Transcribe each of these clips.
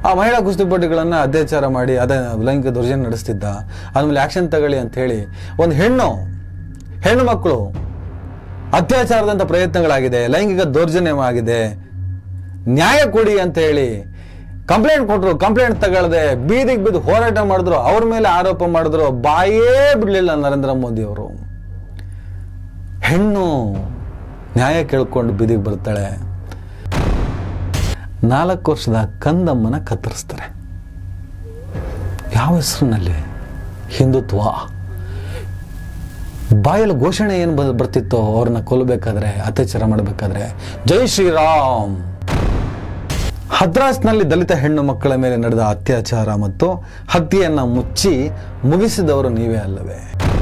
ಆ ಮಹಿಳಾ ಕುಸ್ತಿಪಟುಗಳನ್ನು ಅತ್ಯಾಚಾರ ಮಾಡಿ ಅದೇ ಲೈಂಗಿಕ ದೌರ್ಜನ್ಯ ನಡೆಸ್ತಿದ್ದ ಆದ್ಮೇಲೆ ಆಕ್ಷನ್ ತಗೊಳ್ಳಿ ಅಂತ ಹೇಳಿ ಒಂದು ಹೆಣ್ಣು ಹೆಣ್ಣು ಮಕ್ಕಳು ಅತ್ಯಾಚಾರದಂಥ ಪ್ರಯತ್ನಗಳಾಗಿದೆ ಲೈಂಗಿಕ ದೌರ್ಜನ್ಯವಾಗಿದೆ ನ್ಯಾಯ ಕೊಡಿ ಅಂತ ಹೇಳಿ ಕಂಪ್ಲೇಂಟ್ ಕೊಟ್ಟರು ಕಂಪ್ಲೇಂಟ್ ತಗೊಳ್ಳದೆ ಬೀದಿಗೆ ಬಿದ್ದು ಹೋರಾಟ ಮಾಡಿದ್ರು ಅವ್ರ ಮೇಲೆ ಆರೋಪ ಮಾಡಿದ್ರು ಬಾಯೇ ಬಿಡಲಿಲ್ಲ ನರೇಂದ್ರ ಮೋದಿ ಅವರು ಹೆಣ್ಣು ನ್ಯಾಯ ಕೇಳ್ಕೊಂಡು ಬೀದಿಗೆ ಬರ್ತಾಳೆ ನಾಲ್ಕು ವರ್ಷದ ಕಂದಮ್ಮನ ಕತ್ತರಿಸ್ತಾರೆ ಯಾವ ಹೆಸರಿನಲ್ಲಿ ಹಿಂದುತ್ವ ಬಾಯಲ್ಲಿ ಘೋಷಣೆ ಏನು ಬ- ಬರ್ತಿತ್ತೋ ಅವ್ರನ್ನ ಕೊಲ್ಲಬೇಕಾದ್ರೆ ಅತ್ಯಾಚಾರ ಮಾಡಬೇಕಾದ್ರೆ ಜೈ ಶ್ರೀರಾಮ್ ಹದ್ರಾಸ್ನಲ್ಲಿ ದಲಿತ ಹೆಣ್ಣು ಮಕ್ಕಳ ಮೇಲೆ ನಡೆದ ಅತ್ಯಾಚಾರ ಮತ್ತು ಹತ್ಯೆಯನ್ನ ಮುಚ್ಚಿ ಮುಗಿಸಿದವರು ನೀವೇ ಅಲ್ಲವೇ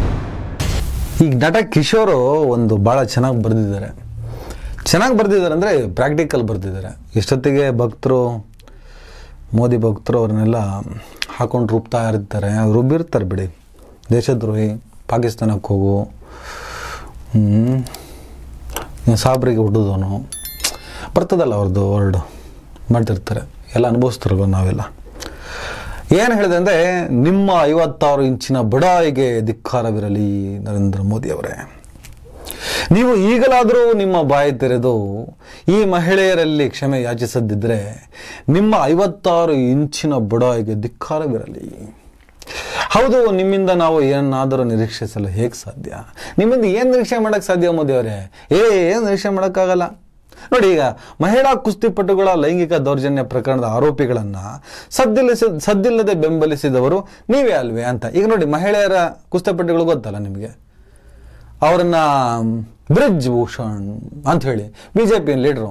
ಈಗ ನಟ ಕಿಶೋರು ಒಂದು ಭಾಳ ಚೆನ್ನಾಗಿ ಬರೆದಿದ್ದಾರೆ ಚೆನ್ನಾಗಿ ಬರೆದಿದ್ದಾರೆ ಅಂದರೆ ಪ್ರಾಕ್ಟಿಕಲ್ ಬರೆದಿದ್ದಾರೆ ಇಷ್ಟೊತ್ತಿಗೆ ಭಕ್ತರು ಮೋದಿ ಭಕ್ತರು ಅವ್ರನ್ನೆಲ್ಲ ಹಾಕೊಂಡು ರುಬ್ತಾ ಇರ್ತಾರೆ ಅವ್ರು ರುಬ್ಬಿರ್ತಾರೆ ಬಿಡಿ ದೇಶದ್ರೋಹಿ ಪಾಕಿಸ್ತಾನಕ್ಕೆ ಹೋಗು ಹ್ಮ್, ಇನ್ನು ಸಾಬ್ರಿಗೆ ಹುಡುದವನು ಬರ್ತದಲ್ಲ ಅವ್ರದ್ದು ವರ್ಡ್ ಮಾಡ್ತಿರ್ತಾರೆ ಎಲ್ಲ ಅನುಭವಿಸ್ತಿರಲ್ಲ ನಾವೆಲ್ಲ ಏನು ಹೇಳಿದೆ ಅಂದರೆ ನಿಮ್ಮ ಐವತ್ತಾರು ಇಂಚಿನ ಬಡಾಯಿಗೆ ಧಿಕ್ಕಾರವಿರಲಿ ನರೇಂದ್ರ ಮೋದಿ ಅವರೇ ನೀವು ಈಗಲಾದರೂ ನಿಮ್ಮ ಬಾಯಿ ತೆರೆದು ಈ ಮಹಿಳೆಯರಲ್ಲಿ ಕ್ಷಮೆ ಯಾಚಿಸದಿದ್ದರೆ ನಿಮ್ಮ ಐವತ್ತಾರು ಇಂಚಿನ ಬಡಾಯಿಗೆ ಧಿಕ್ಕಾರವಿರಲಿ ಹೌದು ನಿಮ್ಮಿಂದ ನಾವು ಏನಾದರೂ ನಿರೀಕ್ಷಿಸಲು ಹೇಗೆ ಸಾಧ್ಯ ನಿಮ್ಮಿಂದ ಏನು ನಿರೀಕ್ಷೆ ಮಾಡೋಕ್ಕೆ ಸಾಧ್ಯ ಮೋದಿ ಅವರೇ ಏ ಏನು ನಿರೀಕ್ಷೆ ಮಾಡೋಕ್ಕಾಗಲ್ಲ ನೋಡಿ ಈಗ ಮಹಿಳಾ ಕುಸ್ತಿಪಟುಗಳ ಲೈಂಗಿಕ ದೌರ್ಜನ್ಯ ಪ್ರಕರಣದ ಆರೋಪಿಗಳನ್ನ ಸದ್ದಿಲ್ಲಿಸಿ ಸದ್ದಿಲ್ಲದೆ ಬೆಂಬಲಿಸಿದವರು ನೀವೇ ಅಲ್ವೇ ಅಂತ ಈಗ ನೋಡಿ ಮಹಿಳೆಯರ ಕುಸ್ತಿಪಟುಗಳು ಗೊತ್ತಲ್ಲ ನಿಮಗೆ ಅವರನ್ನ ಬ್ರಿಜ್ ಭೂಷಣ್ ಅಂತ ಹೇಳಿ ಬಿ ಜೆ ಪಿ ಲೀಡ್ರು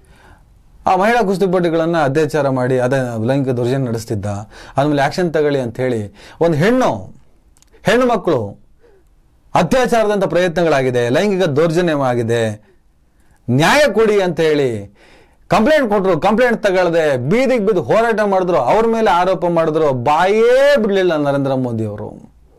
ಆ ಮಹಿಳಾ ಕುಸ್ತಿಪಟುಗಳನ್ನು ಅತ್ಯಾಚಾರ ಮಾಡಿ ಅದೇ ಲೈಂಗಿಕ ದೌರ್ಜನ್ಯ ನಡೆಸ್ತಿದ್ದ ಆದ್ಮೇಲೆ ಆಕ್ಷನ್ ತಗೊಳ್ಳಿ ಅಂತ ಹೇಳಿ ಒಂದು ಹೆಣ್ಣು ಹೆಣ್ಣು ಮಕ್ಕಳು ಅತ್ಯಾಚಾರದಂಥ ಪ್ರಯತ್ನಗಳಾಗಿದೆ ಲೈಂಗಿಕ ದೌರ್ಜನ್ಯವಾಗಿದೆ ನ್ಯಾಯ ಕೊಡಿ ಅಂತ ಹೇಳಿ ಕಂಪ್ಲೇಂಟ್ ಕೊಟ್ಟರು ಕಂಪ್ಲೇಂಟ್ ತಗೊಳ್ಳದೆ ಬೀದಿಗೆ ಬಿದ್ದು ಹೋರಾಟ ಮಾಡಿದ್ರು ಅವ್ರ ಮೇಲೆ ಆರೋಪ ಮಾಡಿದ್ರು ಬಾಯೇ ಬಿಡಲಿಲ್ಲ ನರೇಂದ್ರ ಮೋದಿ ಅವರು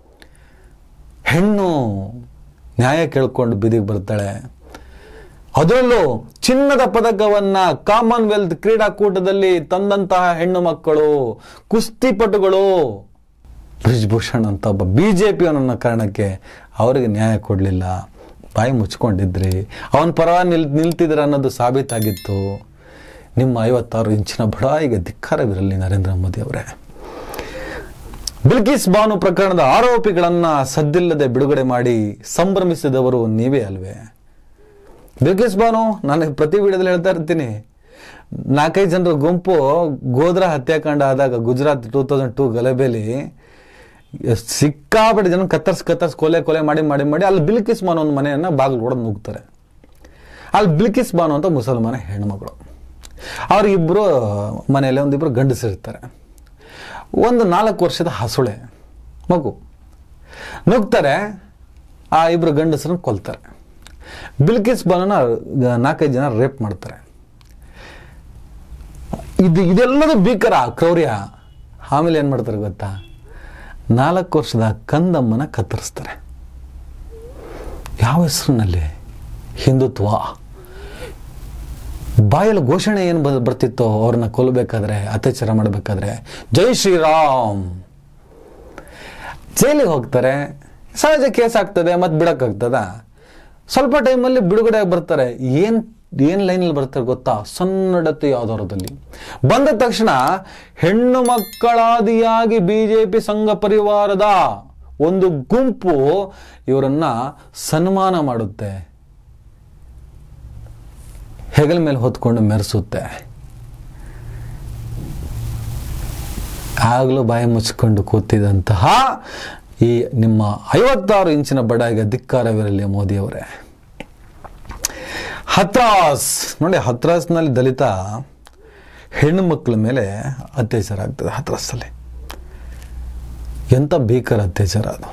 ಹೆಣ್ಣು ನ್ಯಾಯ ಕೇಳ್ಕೊಂಡು ಬೀದಿಗೆ ಬರ್ತಾಳೆ ಅದರಲ್ಲೂ ಚಿನ್ನದ ಪದಕವನ್ನ ಕಾಮನ್ವೆಲ್ತ್ ಕ್ರೀಡಾಕೂಟದಲ್ಲಿ ತಂದಂತಹ ಹೆಣ್ಣು ಮಕ್ಕಳು ಕುಸ್ತಿಪಟುಗಳು ಬ್ರಿಜ್ಭೂಷಣ್ ಅಂತ ಒಬ್ಬ ಬಿ ಜೆ ಪಿ ಅನ್ನೋ ಕಾರಣಕ್ಕೆ ಅವರಿಗೆ ನ್ಯಾಯ ಕೊಡಲಿಲ್ಲ ಬಾಯಿ ಮುಚ್ಕೊಂಡಿದ್ರಿ ಅವನ ಪರವಾಗಿ ನಿಲ್ ನಿಲ್ತಿದ್ರ ಅನ್ನೋದು ಸಾಬೀತಾಗಿತ್ತು ನಿಮ್ಮ ಐವತ್ತಾರು ಇಂಚಿನ ಬಡಾಯಿಗೆ ಧಿಕ್ಕಾರವಿರಲಿ ನರೇಂದ್ರ ಮೋದಿ ಅವರೇ ಬಿಲ್ಕಿಸ್ ಬಾನು ಪ್ರಕರಣದ ಆರೋಪಿಗಳನ್ನ ಸದ್ದಿಲ್ಲದೆ ಬಿಡುಗಡೆ ಮಾಡಿ ಸಂಭ್ರಮಿಸಿದವರು ನೀವೇ ಅಲ್ವೇ ಬಿಲ್ಕಿಸ್ ಬಾನು ನಾನು ಪ್ರತಿ ವಿಡಿಯೋದಲ್ಲಿ ಹೇಳ್ತಾ ಇರ್ತೀನಿ ನಾಲ್ಕೈದು ಜನರ ಗುಂಪು ಗೋಧ್ರಾ ಹತ್ಯಾಕಾಂಡ ಆದಾಗ ಗುಜರಾತ್ ಟೂ ತೌಸಂಡ್ ಟೂ ಗಲಭೆಲಿ ಸಿಕ್ಕಾಪಟ್ಟೆ ಜನ ಕತ್ತರ್ಸ್ ಕತ್ತರ್ಸ್ ಕೊಲೆ ಕೊಲೆ ಮಾಡಿ ಮಾಡಿ ಮಾಡಿ ಅಲ್ಲಿ ಬಿಲ್ಕಿಸ್ ಬಾನು ಒಂದು ಮನೆಯನ್ನ ಬಾಗಿಲು ಹೊಡೆದು ನುಗ್ತಾರೆ ಅಲ್ಲಿ ಬಿಲ್ಕಿಸ್ ಬಾನು ಅಂತ ಮುಸಲ್ಮಾನ ಹೆಣ್ಮಗಳು ಅವ್ರಿಗಿಬ್ರು ಮನೆಯಲ್ಲಿ ಒಂದಿಬ್ರು ಗಂಡಸಿರ್ತಾರೆ ಒಂದು ನಾಲ್ಕು ವರ್ಷದ ಹಸುಳೆ ಮಗು ನುಗ್ತಾರೆ ಆ ಇಬ್ರು ಗಂಡಸರನ್ನ ಕೊಲ್ತಾರೆ ಬಿಲ್ಕಿಸ್ ಬಾನನ ನಾಲ್ಕೈದು ಜನ ರೇಪ್ ಮಾಡ್ತಾರೆ ಇದು ಇದೆಲ್ಲದೂ ಭೀಕರ ಕ್ರೌರ್ಯ ಆಮೇಲೆ ಏನು ಮಾಡ್ತಾರೆ ಗೊತ್ತಾ ನಾಲ್ಕು ವರ್ಷದ ಕಂದಮ್ಮನ ಕತ್ತರಿಸ್ತಾರೆ ಯಾವ ಹೆಸರಿನಲ್ಲಿ ಹಿಂದುತ್ವ ಬಾಯಲ್ಲಿ ಘೋಷಣೆ ಏನು ಬ- ಬರ್ತಿತ್ತೋ ಅವ್ರನ್ನ ಕೊಲ್ಲಬೇಕಾದ್ರೆ ಅತ್ಯಾಚಾರ ಮಾಡಬೇಕಾದ್ರೆ ಜೈ ಶ್ರೀರಾಮ್ ಜೈಲಿಗೆ ಹೋಗ್ತಾರೆ ಸಹಜ ಕೇಸ್ ಆಗ್ತದೆ ಮತ್ತೆ ಬಿಡಕ್ಕಾಗ್ತದ ಸ್ವಲ್ಪ ಟೈಮಲ್ಲಿ ಬಿಡುಗಡೆ ಆಗಿ ಬರ್ತಾರೆ ಏನ್ ಏನ್ ಲೈನಲ್ಲಿ ಬರ್ತಾರೆ ಗೊತ್ತಾ ಸನ್ನಡತೆ ಆಧಾರದಲ್ಲಿ ಬಂದ ತಕ್ಷಣ ಹೆಣ್ಣು ಮಕ್ಕಳಾದಿಯಾಗಿ ಬಿಜೆಪಿ ಸಂಘ ಪರಿವಾರದ ಒಂದು ಗುಂಪು ಇವರನ್ನ ಸನ್ಮಾನ ಮಾಡುತ್ತೆ ಹೆಗಲ ಮೇಲೆ ಹೊತ್ಕೊಂಡು ಮೆರೆಸುತ್ತೆ ಆಗಲೂ ಬಾಯಿ ಮುಚ್ಕೊಂಡು ಕೂತಿದಂತಹ ಈ ನಿಮ್ಮ ಐವತ್ತಾರು ಇಂಚಿನ ಬಡಾಯಿಗೆ ಧಿಕ್ಕಾರವಿರಲಿ ಮೋದಿಯವರೇ ಹತ್ರಾಸ್ ನೋಡಿ ಹತ್ರಾಸ್ನಲ್ಲಿ ದಲಿತ ಹೆಣ್ಣು ಮಕ್ಕಳ ಮೇಲೆ ಅತ್ಯಾಚಾರ ಆಗ್ತದೆ ಹತ್ರಾಸಲ್ಲಿ ಎಂಥ ಭೀಕರ ಅತ್ಯಾಚಾರ ಅದು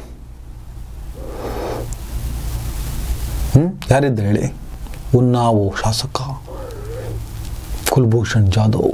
ಹ್ಮ್ ಯಾರಿದ್ದು ಹೇಳಿ ಉನ್ನಾವು ಶಾಸಕ ಕುಲ್ಭೂಷಣ್ ಜಾಧವ್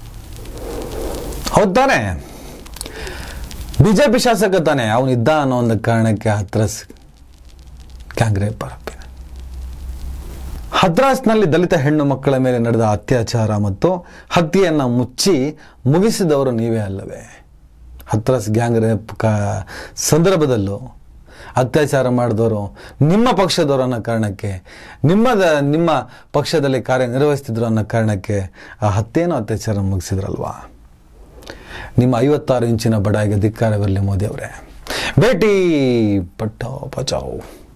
ಹೌದ್ ತಾನೆ ಬಿಜೆಪಿ ಶಾಸಕ ತಾನೆ ಅವನಿದ್ದ ಅನ್ನೋ ಒಂದು ಕಾರಣಕ್ಕೆ ಹತ್ರ ಗ್ಯಾಂಗ್ ರೇಪ್ ಆರೋಪಿ ಹದ್ರಾಸ್ನಲ್ಲಿ ದಲಿತ ಹೆಣ್ಣು ಮಕ್ಕಳ ಮೇಲೆ ನಡೆದ ಅತ್ಯಾಚಾರ ಮತ್ತು ಹತ್ಯೆಯನ್ನು ಮುಚ್ಚಿ ಮುಗಿಸಿದವರು ನೀವೇ ಅಲ್ಲವೇ ಹತ್ರಾಸ್ ಗ್ಯಾಂಗ್ ರೇಪ್ ಕ ಸಂದರ್ಭದಲ್ಲೂ ಅತ್ಯಾಚಾರ ಮಾಡಿದವರು ನಿಮ್ಮ ಪಕ್ಷದವರು ಅನ್ನೋ ಕಾರಣಕ್ಕೆ ನಿಮ್ಮದ ನಿಮ್ಮ ಪಕ್ಷದಲ್ಲಿ ಕಾರ್ಯನಿರ್ವಹಿಸ್ತಿದ್ರು ಅನ್ನೋ ಕಾರಣಕ್ಕೆ ಆ ಹತ್ಯೆನೂ ಅತ್ಯಾಚಾರ ಮುಗಿಸಿದ್ರಲ್ವಾ ನಿಮ್ಮ ಐವತ್ತಾರು ಇಂಚಿನ ಬಡಾಯಿಗೆ ಧಿಕ್ಕಾರವಿರಲಿ ಮೋದಿ ಅವರೇ ಭೇಟಿ ಪಟ್ಟ ಬಚಾವ್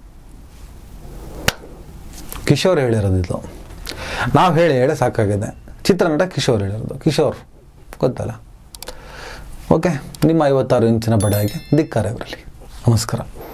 ಕಿಶೋರ್ ಹೇಳಿರೋದು ಇದು ನಾವು ಹೇಳಿ ಹೇಳಿ ಸಾಕಾಗಿದೆ ಚಿತ್ರನಟ ಕಿಶೋರ್ ಹೇಳಿರೋದು ಕಿಶೋರ್ ಗೊತ್ತಲ್ಲ ಓಕೆ ನಿಮ್ಮ ಐವತ್ತಾರು ಇಂಚಿನ ಬಡಾಯಿಗೆ ಧಿಕ್ಕಾರ ಇವರಲ್ಲಿ ನಮಸ್ಕಾರ